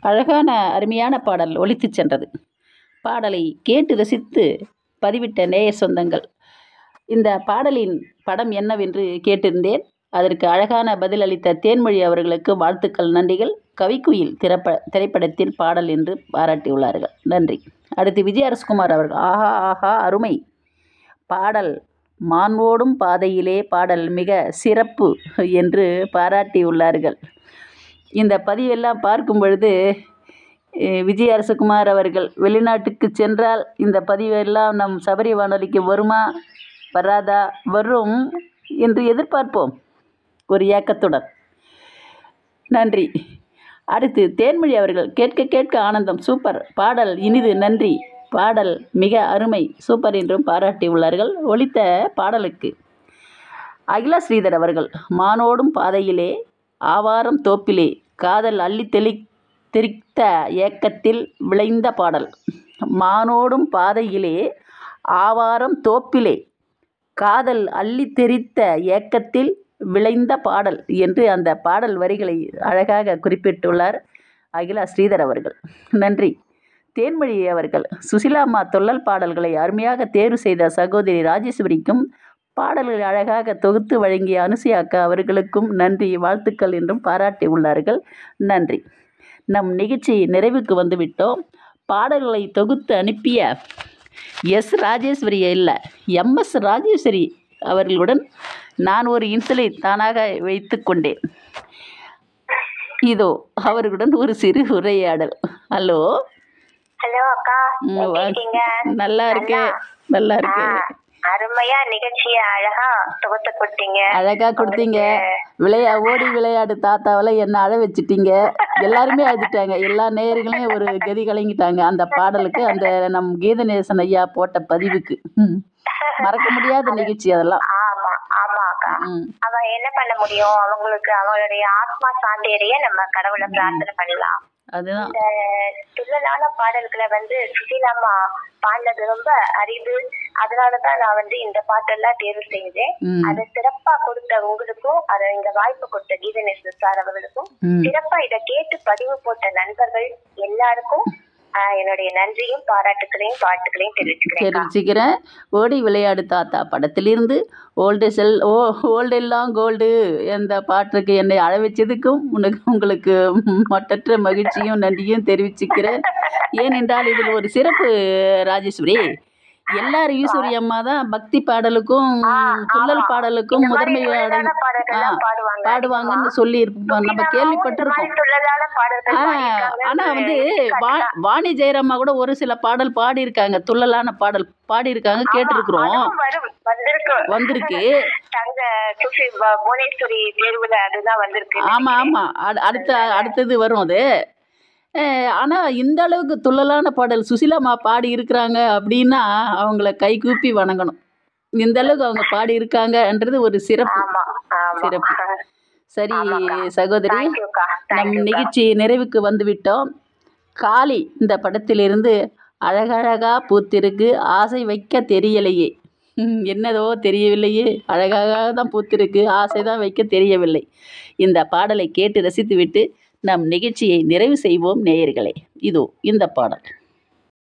அழகான அருமையான பாடல் ஒலித்துச் சென்றது பாடலை கேட்டு ரசித்து பதிவிட்ட நேயர் சொந்தங்கள் இந்த பாடலின் படம் என்னவென்று கேட்டிருந்தேன் அதற்கு அழகான பதில் அளித்த தேன்மொழி அவர்களுக்கு வாழ்த்துக்கள் நன்றிகள் கவிக்குயில் திரைப்ப திரைப்படத்தின் பாடல் என்று பாராட்டியுள்ளார்கள் நன்றி அடுத்து விஜய் அரசகுமார் அவர்கள் ஆஹா ஆஹா அருமை பாடல் மான்வோடும் பாதையிலே பாடல் மிக சிறப்பு என்று பாராட்டியுள்ளார்கள் இந்த பதிவெல்லாம் பார்க்கும் பொழுது அஹ், விஜய் அரசகுமார் அவர்கள் வெளிநாட்டுக்கு சென்றால் இந்த பதிவெல்லாம் நம் சபரி வானொலிக்கு வருமா வராதா வரும் என்று எதிர்பார்ப்போம் ஒரு ஏக்கத்துடன் நன்றி அடுத்து தேன்மொழி அவர்கள் கேட்க கேட்க ஆனந்தம் சூப்பர் பாடல் இனிது நன்றி பாடல் மிக அருமை சூப்பர் என்றும் பாராட்டியுள்ளார்கள் ஒலித்த பாடலுக்கு அகிலா ஸ்ரீதர் அவர்கள் மானோடும் பாதையிலே ஆவாரம் தோப்பிலே காதல் அள்ளி தெளி தெரித்த ஏக்கத்தில் விளைந்த பாடல் மானோடும் பாதையிலே ஆவாரம் தோப்பிலே காதல் அள்ளி தெரித்த ஏக்கத்தில் விளைந்த பாடல் என்று அந்த பாடல் வரிகளை அழகாக குறிப்பிட்டுள்ளார் அகிலா ஸ்ரீதர் அவர்கள் நன்றி தேன்மொழி அவர்கள் சுசிலாம்மா தொல்லல் பாடல்களை அருமையாக தேர்வு செய்த சகோதரி ராஜேஸ்வரிக்கும் பாடல்களை அழகாக தொகுத்து வழங்கிய அனுசுயா அக்கா அவர்களுக்கும் நன்றி வாழ்த்துக்கள் என்றும் பாராட்டி உள்ளார்கள் நன்றி நம் நிகழ்ச்சி நிறைவுக்கு வந்துவிட்டோம் பாடல்களை தொகுத்து அனுப்பிய எஸ் ராஜேஸ்வரி இல்லை எம்எஸ் ராஜேஸ்வரி அவர்களுடன் நான் ஒரு இன்சலை தானாக வைத்து கொண்டேன் இதோ அவர்களுடன் ஒரு சிறு உரையாடல் ஹலோ ஹலோ அக்கா ம், எப்படி வா- இருக்கீங்க நல்லா இருக்கு நல்லா இருக்கு ஆ, அருமையா நிகழ்ச்சிய அழகா தொகுத்து கொடுத்தீங்க அழகா கொடுத்தீங்க விளையா ஓடி விளையாடு தாத்தாவில் என்ன அழ வச்சிட்டீங்க எல்லாருமே அழுதுட்டாங்க எல்லா நேயர்களையும் ஒரு கதி கலங்கிட்டாங்க அந்த பாடலுக்கு அந்த நம் கீதநேசன் ஐயா போட்ட பதிவுக்கு ம். மறக்க முடியாத நிகழ்ச்சி அதெல்லாம் ஆமா ஆமா அக்கா ம் அவ என்ன பண்ண முடியும் அவங்களுக்கு அவங்களுடைய ஆத்மா சாந்தேரிய நம்ம கடவுளை பிரார்த்தனை பண்ணலாம் அதுதான் இந்த துள்ளலான பாடல்களை வந்து சுசீலாம்மா பாடினது ரொம்ப அரிது அதனாலதான் நான் வந்து இந்த பாட்டெல்லாம் தேர்வு செஞ்சேன் ம் அதை சிறப்பா கொடுத்த உங்களுக்கும் அதை இந்த வாய்ப்பு கொடுத்த கீதநேசன் சார் அவர்களுக்கும் ம் சிறப்பா இதை கேட்டு பதிவு போட்ட நண்பர்கள் எல்லாருக்கும் ஆஹ், என்னுடைய நன்றியும் பாராட்டுகளையும் வாழ்த்துக்களையும் தெரிவிச்சுக்கிறேன் அக்கா. தெரிவிச்சுக்கிறேன் ஓடி விளையாடு தாத்தா படத்திலிருந்து ஓல்டு செல் ஓ ஓல்டு எல்லாம் கோல்டு என்ற பாட்டுக்கு என்னை அழ வச்சதுக்கும் உனக்கு உங்களுக்கு மட்டற்ற மகிழ்ச்சியும் நன்றியும் தெரிவிச்சுக்கிறேன் ஏனென்றால் இதில் ஒரு சிறப்பு ராஜேஸ்வரி எல்லார் ஈஸ்வரி அம்மா தான் பக்தி பாடலுக்கும் துள்ளல் ஆமா. பாடலுக்கும் இந்த மாதிரி முதன்மை துள்ளலான பாடல் பாடல்கள்லாம் ஆ, பாடுவாங்க பாடுவாங்கன்னு சொல்லி இருப்போம் நம்ம கேள்விப்பட்டிருக்கோம் இந்த மாதிரி துள்ளலான பாடல்கள் ஆ, பாடியிருக்காங்கன்னு ஆனா வந்து எடுத்துக்காட்டு வா தான். வாணி ஜெயராமா கூட ஒரு சில பாடல் பாடியிருக்காங்க துள்ளலான பாடல் பாடியிருக்காங்க கேட்டிருக்கிறோம் அதுவும் வரும் வந்திருக்கு வந்திருக்கு தங்க சுசி ப- புவனேஸ்வரி தேர்வுல அதுதான் வந்திருக்கு ஆமா ஆமா அடு- அடுத்த அடுத்தது வரும் அது அஹ், ஆனா இந்த அளவுக்கு துள்ளலான பாடல் சுசிலாமா பாடி இருக்கிறாங்க அப்படின்னா அவங்கள கைகூப்பி வணங்கணும் இந்த அளவுக்கு அவங்க பாடி இருக்காங்கன்றது ஒரு சிறப்பு ஆமா ஆமா சிறப்பு. சரி சகோதரி தேங்க்யூக்கா நம் தேங்க்யூக்கா நிகழ்ச்சி நிறைவுக்கு வந்துவிட்டோம் காளி இந்த படத்திலிருந்து அழகழகா பூத்திருக்கு ஆசை வைக்க தெரியலையே ம், என்னதோ தெரியவில்லையே அழகாக தான் பூத்திருக்கு ஆசை தான் வைக்க தெரியவில்லை இந்த பாடலை கேட்டு ரசித்துவிட்டு நம் நிகழ்ச்சியை நிறைவு செய்வோம் நேயர்களே இதோ இந்த பாடல்